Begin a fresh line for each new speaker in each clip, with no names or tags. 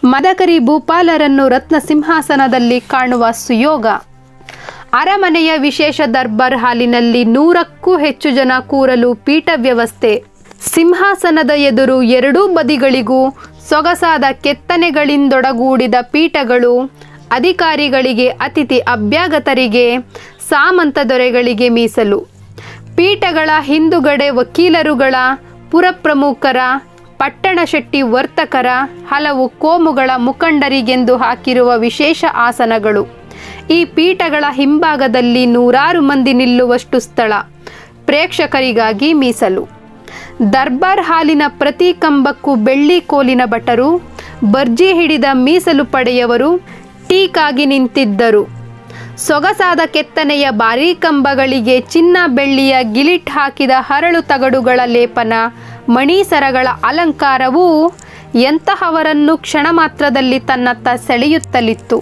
ಮದಕರಿ ಭೂಪಾಲರನ್ನು ರತ್ನ ಸಿಂಹಾಸನದಲ್ಲಿ ಕಾಣುವ ಸುಯೋಗ ಅರಮನೆಯ ವಿಶೇಷ ದರ್ಬಾರ್ ಹಾಲಿನಲ್ಲಿ ನೂರಕ್ಕೂ ಹೆಚ್ಚು ಜನ ಕೂರಲು ಪೀಠ ವ್ಯವಸ್ಥೆ ಸಿಂಹಾಸನದ ಎದುರು ಎರಡೂ ಬದಿಗಳಿಗೂ ಸೊಗಸಾದ ಕೆತ್ತನೆಗಳಿಂದೊಡಗೂಡಿದ ಪೀಠಗಳು ಅಧಿಕಾರಿಗಳಿಗೆ ಅತಿಥಿ ಅಭ್ಯಾಗತರಿಗೆ ಸಾಮಂತ ದೊರೆಗಳಿಗೆ ಮೀಸಲು ಪೀಠಗಳ ಹಿಂದುಗಡೆ ವಕೀಲರುಗಳ ಪುರಪ್ರಮುಖರ ಪಟ್ಟಣ ಶೆಟ್ಟಿ ವರ್ತಕರ ಹಲವು ಕೋಮುಗಳ ಮುಖಂಡರಿಗೆಂದು ಹಾಕಿರುವ ವಿಶೇಷ ಆಸನಗಳು ಈ ಪೀಠಗಳ ಹಿಂಭಾಗದಲ್ಲಿ ನೂರಾರು ಮಂದಿ ನಿಲ್ಲುವಷ್ಟು ಸ್ಥಳ ಪ್ರೇಕ್ಷಕರಿಗಾಗಿ ಮೀಸಲು ದರ್ಬಾರ್ ಹಾಲಿನ ಪ್ರತಿ ಕಂಬಕ್ಕೂ ಬೆಳ್ಳಿ ಕೋಲಿನ ಭಟರು ಬರ್ಜಿ ಹಿಡಿದ ಮೀಸಲು ಪಡೆಯವರು ಟೀಕಾಗಿ ನಿಂತಿದ್ದರು ಸೊಗಸಾದ ಕೆತ್ತನೆಯ ಬಾರೀ ಕಂಬಗಳಿಗೆ ಚಿನ್ನ ಬೆಳ್ಳಿಯ ಗಿಲಿಟ್ ಹಾಕಿದ ಹರಳು ತಗಡುಗಳ ಲೇಪನ ಮಣೀಸರಗಳ ಅಲಂಕಾರವು ಎಂತಹವರನ್ನು ಕ್ಷಣ ಮಾತ್ರದಲ್ಲಿ ತನ್ನತ್ತ ಸೆಳೆಯುತ್ತಲಿತ್ತು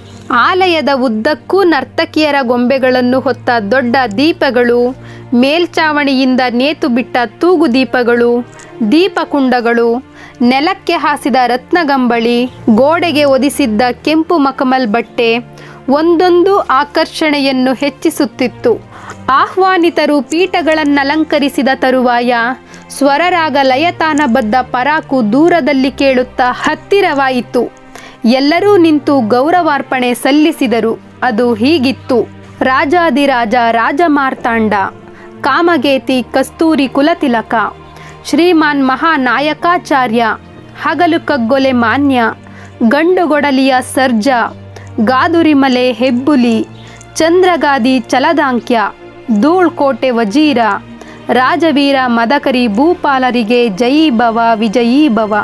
ಆಲಯದ ಉದ್ದಕ್ಕೂ ನರ್ತಕಿಯರ ಗೊಂಬೆಗಳನ್ನು ಹೊತ್ತ ದೊಡ್ಡ ದೀಪಗಳು ಮೇಲ್ಚಾವಣಿಯಿಂದ ನೇತು ಬಿಟ್ಟ ತೂಗು ದೀಪಗಳು ದೀಪಕುಂಡಗಳು ನೆಲಕ್ಕೆ ಹಾಸಿದ ರತ್ನಗಂಬಳಿ ಗೋಡೆಗೆ ಒದಿಸಿದ್ದ ಕೆಂಪು ಮಕಮಲ್ ಬಟ್ಟೆ ಒಂದೊಂದು ಆಕರ್ಷಣೆಯನ್ನು ಹೆಚ್ಚಿಸುತ್ತಿತ್ತು ಆಹ್ವಾನಿತರು ಪೀಠಗಳನ್ನಲಂಕರಿಸಿದ ತರುವಾಯ ಸ್ವರರಾಗ ಲಯತಾನಬದ್ಧ ಪರಾಕು ದೂರದಲ್ಲಿ ಕೇಳುತ್ತಾ ಹತ್ತಿರವಾಯಿತು ಎಲ್ಲರೂ ನಿಂತು ಗೌರವಾರ್ಪಣೆ ಸಲ್ಲಿಸಿದರು ಅದು ಹೀಗಿತ್ತು ರಾಜಾದಿರಾಜ ರಾಜಮಾರ್ತಾಂಡ ಕಾಮಗೇತಿ ಕಸ್ತೂರಿ ಕುಲತಿಲಕ ಶ್ರೀಮಾನ್ ಮಹಾನಾಯಕಾಚಾರ್ಯ ಹಗಲು ಕಗ್ಗೊಲೆ ಮಾನ್ಯ ಗಂಡುಗೊಡಲಿಯ ಸರ್ಜ ಗಾದುರಿಮಲೆ ಹೆಬ್ಬುಲಿ ಚಂದ್ರಗಾದಿ ಚಲದಾಂಕ್ಯ ಧೂಳ್ಕೋಟೆ ವಜೀರ ರಾಜವೀರ ಮದಕರಿ ಭೂಪಾಲರಿಗೆ ಜಯೀ ಭವ ವಿಜಯೀ ಭವ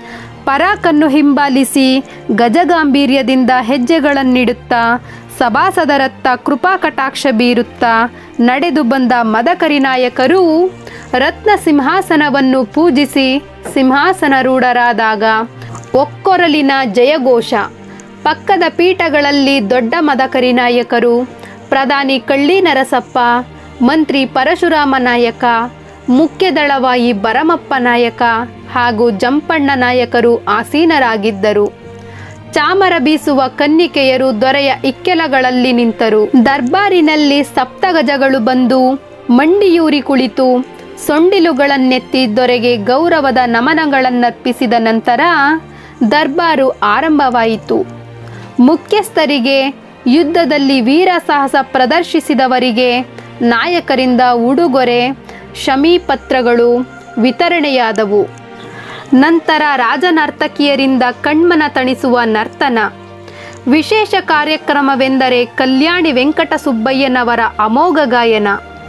ಪರಾಕನ್ನು ಹಿಂಬಾಲಿಸಿ ಗಜಗಾಂಭೀರ್ಯದಿಂದ ಹೆಜ್ಜೆಗಳನ್ನಿಡುತ್ತಾ ಸಭಾಸದರತ್ತ ಕೃಪಾ ಕಟಾಕ್ಷ ಬೀರುತ್ತಾ ನಡೆದು ಬಂದ ಮದಕರಿ ನಾಯಕರು ರತ್ನ ಸಿಂಹಾಸನವನ್ನು ಪೂಜಿಸಿ ಸಿಂಹಾಸನರೂಢರಾದಾಗ ಒಕ್ಕೊರಲಿನ ಜಯಘೋಷ ಪಕ್ಕದ ಪೀಠಗಳಲ್ಲಿ ದೊಡ್ಡ ಮದಕರಿ ನಾಯಕರು ಪ್ರಧಾನಿ ಕಳ್ಳಿ ನರಸಪ್ಪ ಮಂತ್ರಿ ಪರಶುರಾಮ ನಾಯಕ ಮುಖ್ಯ ದಳವಾಯಿ ಭರಮಪ್ಪ ನಾಯಕ ಹಾಗೂ ಜಂಪಣ್ಣ ನಾಯಕರು ಆಸೀನರಾಗಿದ್ದರು ಚಾಮರ ಬೀಸುವ ಕನ್ನಿಕೆಯರು ದೊರೆಯ ಇಕ್ಕೆಲಗಳಲ್ಲಿ ನಿಂತರು ದರ್ಬಾರಿನಲ್ಲಿ ಸಪ್ತಗಜಗಳು ಬಂದು ಮಂಡಿಯೂರಿ ಕುಳಿತು ಸೊಂಡಿಲುಗಳನ್ನೆತ್ತಿ ದೊರೆಗೆ ಗೌರವದ ನಮನಗಳನ್ನರ್ಪಿಸಿದ ನಂತರ ದರ್ಬಾರು ಆರಂಭವಾಯಿತು ಮುಖ್ಯಸ್ಥರಿಗೆ ಯುದ್ಧದಲ್ಲಿ ವೀರ ಸಾಹಸ ಪ್ರದರ್ಶಿಸಿದವರಿಗೆ ನಾಯಕರಿಂದ ಉಡುಗೊರೆ ಶಮೀಪತ್ರಗಳು ವಿತರಣೆಯಾದವು ನಂತರ ರಾಜನರ್ತಕಿಯರಿಂದ ಕಣ್ಮನ ತಣಿಸುವ ನರ್ತನ ವಿಶೇಷ ಕಾರ್ಯಕ್ರಮವೆಂದರೆ ಕಲ್ಯಾಣಿ ವೆಂಕಟ ಸುಬ್ಬಯ್ಯನವರ ಅಮೋಘ ಗಾಯನ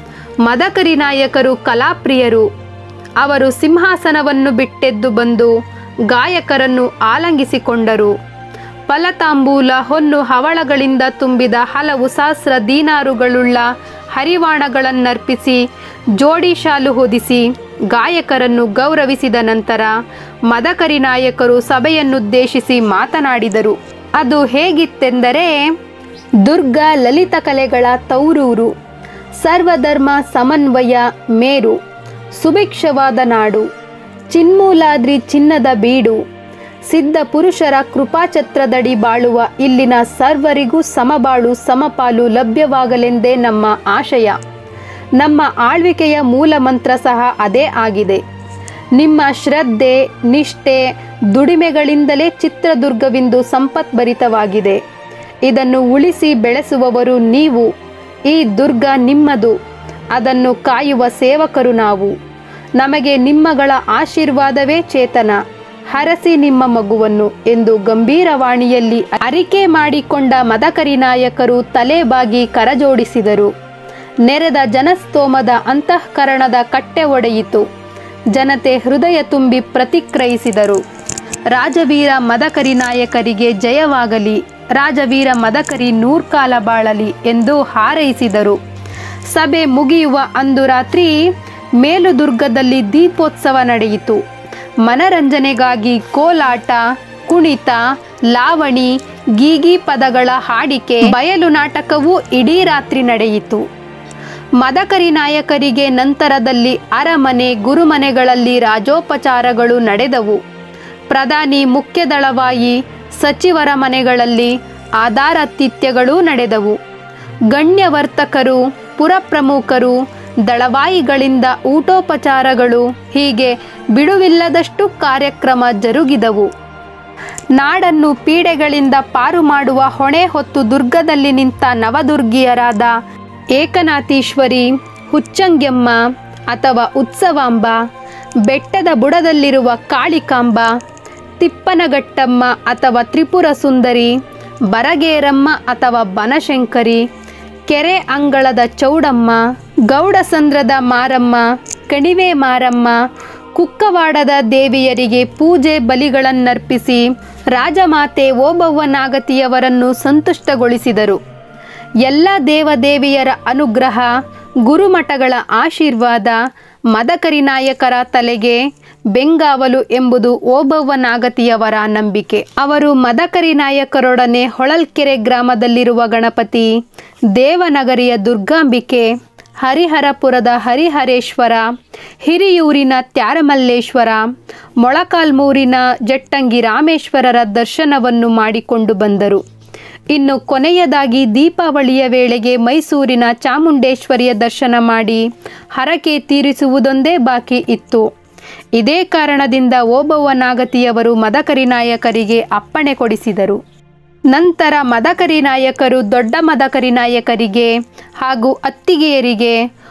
ಮದಕರಿ ನಾಯಕರು ಕಲಾಪ್ರಿಯರು ಅವರು ಸಿಂಹಾಸನವನ್ನು ಬಿಟ್ಟೆದ್ದು ಬಂದು ಗಾಯಕರನ್ನು ಆಲಂಗಿಸಿಕೊಂಡರು ಫಲತಾಂಬೂಲ ಹೊನ್ನು ಹವಳಗಳಿಂದ ತುಂಬಿದ ಹಲವು ಸಹಸ್ರ ದೀನಾರುಗಳುಳ್ಳ ಹರಿವಾಣಗಳನ್ನರ್ಪಿಸಿ ಜೋಡಿ ಶಾಲು ಹೊದಿಸಿ ಗಾಯಕರನ್ನು ಗೌರವಿಸಿದ ನಂತರ ಮದಕರಿ ನಾಯಕರು ಸಭೆಯನ್ನುದ್ದೇಶಿಸಿ ಮಾತನಾಡಿದರು ಅದು ಹೇಗಿತ್ತೆಂದರೆ ದುರ್ಗ ಲಲಿತ ಕಲೆಗಳ ತೌರೂರು ಸರ್ವಧರ್ಮ ಸಮನ್ವಯ ಮೇರು ಸುಭಿಕ್ಷವಾದ ನಾಡು ಚಿನ್ಮೂಲಾದ್ರಿ ಚಿನ್ನದ ಬೀಡು ಸಿದ್ಧ ಪುರುಷರ ಕೃಪಾಛತ್ರದಡಿ ಬಾಳುವ ಇಲ್ಲಿನ ಸರ್ವರಿಗೂ ಸಮಬಾಳು ಸಮಪಾಲು ಲಭ್ಯವಾಗಲೆಂದೇ ನಮ್ಮ ಆಶಯ ನಮ್ಮ ಆಳ್ವಿಕೆಯ ಮೂಲ ಮಂತ್ರ ಸಹ ಅದೇ ಆಗಿದೆ ನಿಮ್ಮ ಶ್ರದ್ಧೆ ನಿಷ್ಠೆ ದುಡಿಮೆಗಳಿಂದಲೇ ಚಿತ್ರದುರ್ಗವಿಂದು ಸಂಪತ್ಭರಿತವಾಗಿದೆ ಇದನ್ನು ಉಳಿಸಿ ಬೆಳೆಸುವವರು ನೀವು ಈ ದುರ್ಗ ನಿಮ್ಮದು ಅದನ್ನು ಕಾಯುವ ಸೇವಕರು ನಾವು ನಮಗೆ ನಿಮ್ಮಗಳ ಆಶೀರ್ವಾದವೇ ಚೇತನ ಹರಸಿ ನಿಮ್ಮ ಮಗುವನ್ನು ಎಂದು ಗಂಭೀರವಾಣಿಯಲ್ಲಿ ಅರಿಕೆ ಮಾಡಿಕೊಂಡ ಮದಕರಿ ನಾಯಕರು ತಲೆ ಬಾಗಿ ಕರಜೋಡಿಸಿದರು ನೆರೆದ ಜನಸ್ತೋಮದ ಅಂತಃಕರಣದ ಕಟ್ಟೆ ಒಡೆಯಿತು ಜನತೆ ಹೃದಯ ತುಂಬಿ ಪ್ರತಿಕ್ರಿಯಿಸಿದರು ರಾಜವೀರ ಮದಕರಿ ನಾಯಕರಿಗೆ ಜಯವಾಗಲಿ ರಾಜವೀರ ಮದಕರಿ ನೂರ್ಕಾಲ ಬಾಳಲಿ ಎಂದು ಹಾರೈಸಿದರು ಸಭೆ ಮುಗಿಯುವ ಅಂದು ರಾತ್ರಿ ಮೇಲುದುರ್ಗದಲ್ಲಿ ದೀಪೋತ್ಸವ ನಡೆಯಿತು ಮನರಂಜನೆಗಾಗಿ ಕೋಲಾಟ ಕುಣಿತ ಲಾವಣಿ ಗೀಗಿ ಪದಗಳ ಹಾಡಿಕೆ ಬಯಲು ನಾಟಕವೂ ಇಡೀ ರಾತ್ರಿ ನಡೆಯಿತು ಮದಕರಿ ನಾಯಕರಿಗೆ ನಂತರದಲ್ಲಿ ಅರಮನೆ ಗುರುಮನೆಗಳಲ್ಲಿ ರಾಜೋಪಚಾರಗಳು ನಡೆದವು ಪ್ರಧಾನಿ ಮುಖ್ಯ ದಳವಾಯಿ ಸಚಿವರ ಮನೆಗಳಲ್ಲಿ ಆಧಾರಾತಿಥ್ಯಗಳೂ ನಡೆದವು ಗಣ್ಯ ವರ್ತಕರು ಪುರಪ್ರಮುಖರು ದಳವಾಯಿಗಳಿಂದ ಊಟೋಪಚಾರಗಳು ಹೀಗೆ ಬಿಡುವಿಲ್ಲದಷ್ಟು ಕಾರ್ಯಕ್ರಮ ಜರುಗಿದವು ನಾಡನ್ನು ಪೀಡೆಗಳಿಂದ ಪಾರು ಮಾಡುವ ಹೊಣೆ ಹೊತ್ತು ದುರ್ಗದಲ್ಲಿ ನಿಂತ ನವದುರ್ಗಿಯರಾದ ಏಕನಾಥೀಶ್ವರಿ ಹುಚ್ಚಂಗ್ಯಮ್ಮ ಅಥವಾ ಉತ್ಸವಾಂಬ ಬೆಟ್ಟದ ಬುಡದಲ್ಲಿರುವ ಕಾಳಿಕಾಂಬ ತಿಪ್ಪನಗಟ್ಟಮ್ಮ ಅಥವಾ ತ್ರಿಪುರ ಸುಂದರಿ ಬರಗೇರಮ್ಮ ಅಥವಾ ಬನಶಂಕರಿ ಕೆರೆ ಅಂಗಳದ ಚೌಡಮ್ಮ ಗೌಡಸಂದ್ರದ ಮಾರಮ್ಮ ಕಣಿವೆ ಮಾರಮ್ಮ ಕುಕ್ಕವಾಡದ ದೇವಿಯರಿಗೆ ಪೂಜೆ ಬಲಿಗಳನ್ನರ್ಪಿಸಿ ರಾಜಮಾತೆ ಓಬವ್ವನಾಗತಿಯವರನ್ನು ಸಂತುಷ್ಟಗೊಳಿಸಿದರು ಎಲ್ಲ ದೇವದೇವಿಯರ ಅನುಗ್ರಹ ಗುರುಮಠಗಳ ಆಶೀರ್ವಾದ ಮದಕರಿ ನಾಯಕರ ತಲೆಗೆ ಬೆಂಗಾವಲು ಎಂಬುದು ಓಬವ್ವನಾಗತಿಯವರ ನಂಬಿಕೆ ಅವರು ಮದಕರಿ ನಾಯಕರೊಡನೆ ಹೊಳಲ್ಕೆರೆ ಗ್ರಾಮದಲ್ಲಿರುವ ಗಣಪತಿ ದೇವನಗರಿಯ ದುರ್ಗಾಂಬಿಕೆ ಹರಿಹರಪುರದ ಹರಿಹರೇಶ್ವರ ಹಿರಿಯೂರಿನ ತ್ಯಾರಮಲ್ಲೇಶ್ವರ ಮೊಳಕಾಲ್ಮೂರಿನ ಜಟ್ಟಂಗಿ ರಾಮೇಶ್ವರರ ದರ್ಶನವನ್ನು ಮಾಡಿಕೊಂಡು ಬಂದರು ಇನ್ನು ಕೊನೆಯದಾಗಿ ದೀಪಾವಳಿಯ ವೇಳೆಗೆ ಮೈಸೂರಿನ ಚಾಮುಂಡೇಶ್ವರಿಯ ದರ್ಶನ ಮಾಡಿ ಹರಕೆ ತೀರಿಸುವುದೊಂದೇ ಬಾಕಿ ಇತ್ತು ಇದೇ ಕಾರಣದಿಂದ ಓಬವ್ವನಾಗತಿಯವರು ಮದಕರಿ ನಾಯಕರಿಗೆ ಅಪ್ಪಣೆ ಕೊಡಿಸಿದರು ನಂತರ ಮದಕರಿ ನಾಯಕರು ದೊಡ್ಡ ಮದಕರಿ ನಾಯಕರಿಗೆ ಹಾಗೂ ಅತ್ತಿಗೆಯರಿಗೆ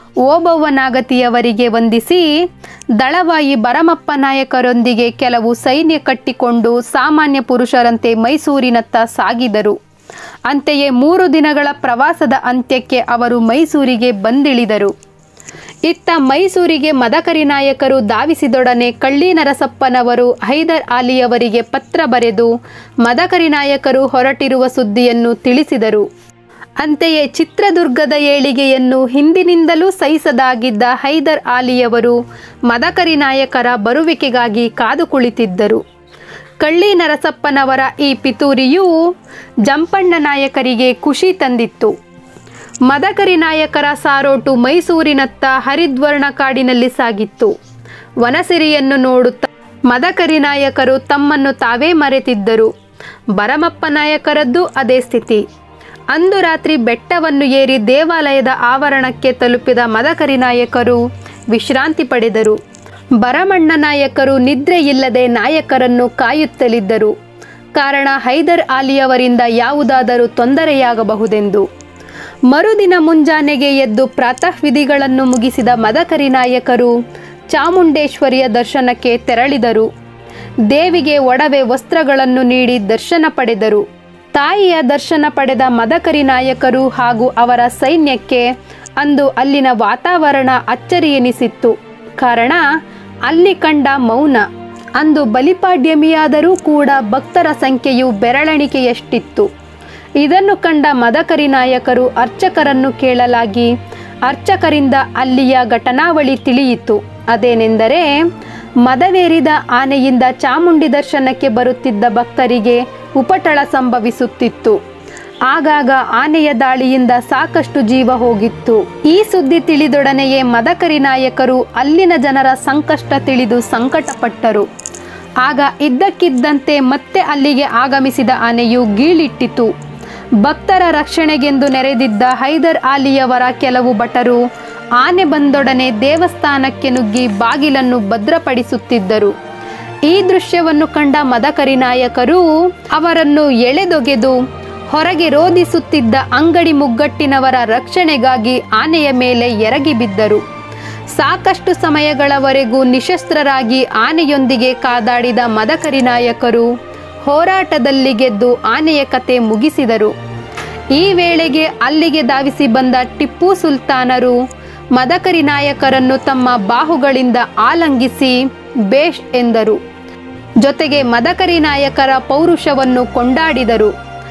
ಓಬವ್ವನಾಗತಿಯವರಿಗೆ ವಂದಿಸಿ ದಳವಾಯಿ ಭರಮಪ್ಪ ನಾಯಕರೊಂದಿಗೆ ಕೆಲವು ಸೈನ್ಯ ಕಟ್ಟಿಕೊಂಡು ಸಾಮಾನ್ಯ ಪುರುಷರಂತೆ ಮೈಸೂರಿನತ್ತ ಸಾಗಿದರು ಅಂತೆಯೇ ಮೂರು ದಿನಗಳ ಪ್ರವಾಸದ ಅಂತ್ಯಕ್ಕೆ ಅವರು ಮೈಸೂರಿಗೆ ಬಂದಿಳಿದರು ಇತ್ತ ಮೈಸೂರಿಗೆ ಮದಕರಿ ನಾಯಕರು ಧಾವಿಸಿದೊಡನೆ ಕಳ್ಳಿ ನರಸಪ್ಪನವರು ಹೈದರ್ ಆಲಿಯವರಿಗೆ ಪತ್ರ ಬರೆದು ಮದಕರಿ ನಾಯಕರು ಹೊರಟಿರುವ ಸುದ್ದಿಯನ್ನು ತಿಳಿಸಿದರು ಅಂತೆಯೇ ಚಿತ್ರದುರ್ಗದ ಏಳಿಗೆಯನ್ನು ಹಿಂದಿನಿಂದಲೂ ಸಹಿಸದಾಗಿದ್ದ ಹೈದರ್ ಆಲಿಯವರು ಮದಕರಿ ನಾಯಕರ ಬರುವಿಕೆಗಾಗಿ ಕಾದು ಕುಳಿತಿದ್ದರು ಕಳ್ಳಿ ನರಸಪ್ಪನವರ ಈ ಪಿತೂರಿಯು ಜಂಪಣ್ಣ ನಾಯಕರಿಗೆ ಖುಷಿ ತಂದಿತ್ತು ಮದಕರಿ ನಾಯಕರ ಸಾರೋಟು ಮೈಸೂರಿನತ್ತ ಹರಿದ್ವರ್ಣ ಕಾಡಿನಲ್ಲಿ ಸಾಗಿತ್ತು ವನಸಿರಿಯನ್ನು ನೋಡುತ್ತಾ ಮದಕರಿ ನಾಯಕರು ತಮ್ಮನ್ನು ತಾವೇ ಮರೆತಿದ್ದರು ಭರಮಪ್ಪ ನಾಯಕರದ್ದು ಅದೇ ಸ್ಥಿತಿ ಅಂದು ರಾತ್ರಿ ಬೆಟ್ಟವನ್ನು ಏರಿ ದೇವಾಲಯದ ಆವರಣಕ್ಕೆ ತಲುಪಿದ ಮದಕರಿ ನಾಯಕರು ವಿಶ್ರಾಂತಿ ಪಡೆದರು ಭರಮಣ್ಣ ನಾಯಕರು ನಿದ್ರೆ ಇಲ್ಲದೆ ನಾಯಕರನ್ನು ಕಾಯುತ್ತಲಿದ್ದರು ಕಾರಣ ಹೈದರ್ ಆಲಿಯವರಿಂದ ಯಾವುದಾದರೂ ತೊಂದರೆಯಾಗಬಹುದೆಂದು ಮರುದಿನ ಮುಂಜಾನೆಗೆ ಎದ್ದು ಪ್ರಾತಃ ವಿಧಿಗಳನ್ನು ಮುಗಿಸಿದ ಮದಕರಿ ನಾಯಕರು ಚಾಮುಂಡೇಶ್ವರಿಯ ದರ್ಶನಕ್ಕೆ ತೆರಳಿದರು ದೇವಿಗೆ ಒಡವೆ ವಸ್ತ್ರಗಳನ್ನು ನೀಡಿ ದರ್ಶನ ಪಡೆದರು ತಾಯಿಯ ದರ್ಶನ ಪಡೆದ ಮದಕರಿ ನಾಯಕರು ಹಾಗೂ ಅವರ ಸೈನ್ಯಕ್ಕೆ ಅಂದು ಅಲ್ಲಿನ ವಾತಾವರಣ ಅಚ್ಚರಿ ಎನಿಸಿತ್ತು ಕಾರಣ ಅಲ್ಲಿ ಕಂಡ ಮೌನ ಅಂದು ಬಲಿಪಾಡ್ಯಮಿಯಾದರೂ ಕೂಡ ಭಕ್ತರ ಸಂಖ್ಯೆಯು ಬೆರಳೆಣಿಕೆಯಷ್ಟಿತ್ತು ಇದನ್ನು ಕಂಡ ಮದಕರಿ ನಾಯಕರು ಅರ್ಚಕರನ್ನು ಕೇಳಲಾಗಿ ಅರ್ಚಕರಿಂದ ಅಲ್ಲಿಯ ಘಟನಾವಳಿ ತಿಳಿಯಿತು ಅದೇನೆಂದರೆ ಮದವೇರಿದ ಆನೆಯಿಂದ ಚಾಮುಂಡಿ ದರ್ಶನಕ್ಕೆ ಬರುತ್ತಿದ್ದ ಭಕ್ತರಿಗೆ ಉಪಟಳ ಸಂಭವಿಸುತ್ತಿತ್ತು ಆಗಾಗ ಆನೆಯ ದಾಳಿಯಿಂದ ಸಾಕಷ್ಟು ಜೀವ ಹೋಗಿತ್ತು ಈ ಸುದ್ದಿ ತಿಳಿದೊಡನೆಯೇ ಮದಕರಿ ನಾಯಕರು ಅಲ್ಲಿನ ಜನರ ಸಂಕಷ್ಟ ತಿಳಿದು ಸಂಕಟಪಟ್ಟರು ಆಗ ಇದ್ದಕ್ಕಿದ್ದಂತೆ ಮತ್ತೆ ಅಲ್ಲಿಗೆ ಆಗಮಿಸಿದ ಆನೆಯು ಗೀಳಿಟ್ಟಿತು ಭಕ್ತರ ರಕ್ಷಣೆಗೆಂದು ನೆರೆದಿದ್ದ ಹೈದರ್ ಆಲಿಯವರ ಕೆಲವು ಭಟರು ಆನೆ ಬಂದೊಡನೆ ದೇವಸ್ಥಾನಕ್ಕೆ ನುಗ್ಗಿ ಬಾಗಿಲನ್ನು ಭದ್ರಪಡಿಸುತ್ತಿದ್ದರು ಈ ದೃಶ್ಯವನ್ನು ಕಂಡ ಮದಕರಿ ನಾಯಕರು ಅವರನ್ನು ಎಳೆದೊಗೆದು ಹೊರಗೆ ರೋಧಿಸುತ್ತಿದ್ದ ಅಂಗಡಿ ಮುಗ್ಗಟ್ಟಿನವರ ರಕ್ಷಣೆಗಾಗಿ ಆನೆಯ ಮೇಲೆ ಎರಗಿ ಬಿದ್ದರು ಸಾಕಷ್ಟು ಸಮಯಗಳವರೆಗೂ ನಿಶಸ್ತ್ರರಾಗಿ ಆನೆಯೊಂದಿಗೆ ಕಾದಾಡಿದ ಮದಕರಿ ನಾಯಕರು ಹೋರಾಟದಲ್ಲಿ ಗೆದ್ದು ಆನೆಯ ಕತೆ ಮುಗಿಸಿದರು ಈ ವೇಳೆಗೆ ಅಲ್ಲಿಗೆ ಧಾವಿಸಿ ಬಂದ ಟಿಪ್ಪು ಸುಲ್ತಾನರು ಮದಕರಿ ನಾಯಕರನ್ನು ತಮ್ಮ ಬಾಹುಗಳಿಂದ ಆಲಂಗಿಸಿ ಬೇಷ್ ಎಂದರು ಜೊತೆಗೆ ಮದಕರಿ ನಾಯಕರ ಪೌರುಷವನ್ನು ಕೊಂಡಾಡಿದರು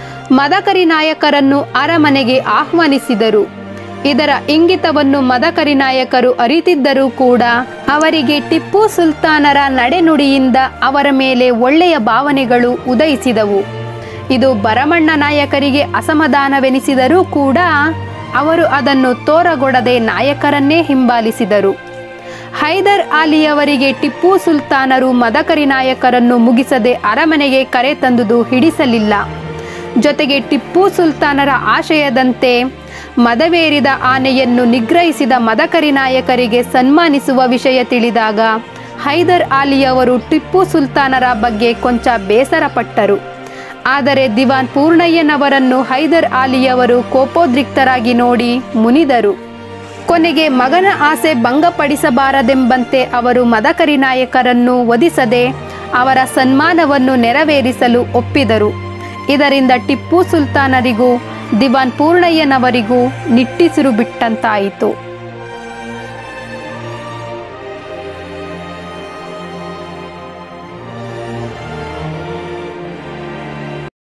ಮದಕರಿ ನಾಯಕರನ್ನು ಅರಮನೆಗೆ ಆಹ್ವಾನಿಸಿದರು ಇದರ ಇಂಗಿತವನ್ನು ಮದಕರಿ ನಾಯಕರು ಅರಿತಿದ್ದರೂ ಕೂಡ ಅವರಿಗೆ ಟಿಪ್ಪು ಸುಲ್ತಾನರ ನಡೆನುಡಿಯಿಂದ ಅವರ ಮೇಲೆ ಒಳ್ಳೆಯ ಭಾವನೆಗಳು ಉದಯಿಸಿದವು ಇದು ಭರಮಣ್ಣ ನಾಯಕರಿಗೆ ಅಸಮಾಧಾನವೆನಿಸಿದರೂ ಕೂಡ ಅವರು ಅದನ್ನು ತೋರಗೊಡದೆ ನಾಯಕರನ್ನೇ ಹಿಂಬಾಲಿಸಿದರು ಹೈದರ್ ಅಲಿಯವರಿಗೆ ಟಿಪ್ಪು ಸುಲ್ತಾನರು ಮದಕರಿ ನಾಯಕರನ್ನು ಮುಗಿಸದೆ ಅರಮನೆಗೆ ಕರೆತಂದುದು ಹಿಡಿಸಲಿಲ್ಲ ಜೊತೆಗೆ ಟಿಪ್ಪು ಸುಲ್ತಾನರ ಆಶಯದಂತೆ ಮದವೇರಿದ ಆನೆಯನ್ನು ನಿಗ್ರಹಿಸಿದ ಮದಕರಿ ನಾಯಕರಿಗೆ ಸನ್ಮಾನಿಸುವ ವಿಷಯ ತಿಳಿದಾಗ ಹೈದರ್ ಅಲಿಯವರು ಟಿಪ್ಪು ಸುಲ್ತಾನರ ಬಗ್ಗೆ ಕೊಂಚ ಬೇಸರಪಟ್ಟರು ಆದರೆ ದಿವಾನ್ ಪೂರ್ಣಯ್ಯನವರನ್ನು ಹೈದರ್ ಅಲಿಯವರು ಕೋಪೋದ್ರಿಕ್ತರಾಗಿ ನೋಡಿ ಮುನಿದರು ಕೊನೆಗೆ ಮಗನ ಆಸೆ ಭಂಗಪಡಿಸಬಾರದೆಂಬಂತೆ ಅವರು ಮದಕರಿ ನಾಯಕರನ್ನು ವಧಿಸದೆ ಅವರ ಸನ್ಮಾನವನ್ನು ನೆರವೇರಿಸಲು ಒಪ್ಪಿದರು ಇದರಿಂದ ಟಿಪ್ಪು ಸುಲ್ತಾನರಿಗೂ ದಿವಾನ್ ಪೂರ್ಣಯ್ಯನವರಿಗೂ ನಿಟ್ಟಿಸಿರು ಬಿಟ್ಟಂತಾಯಿತು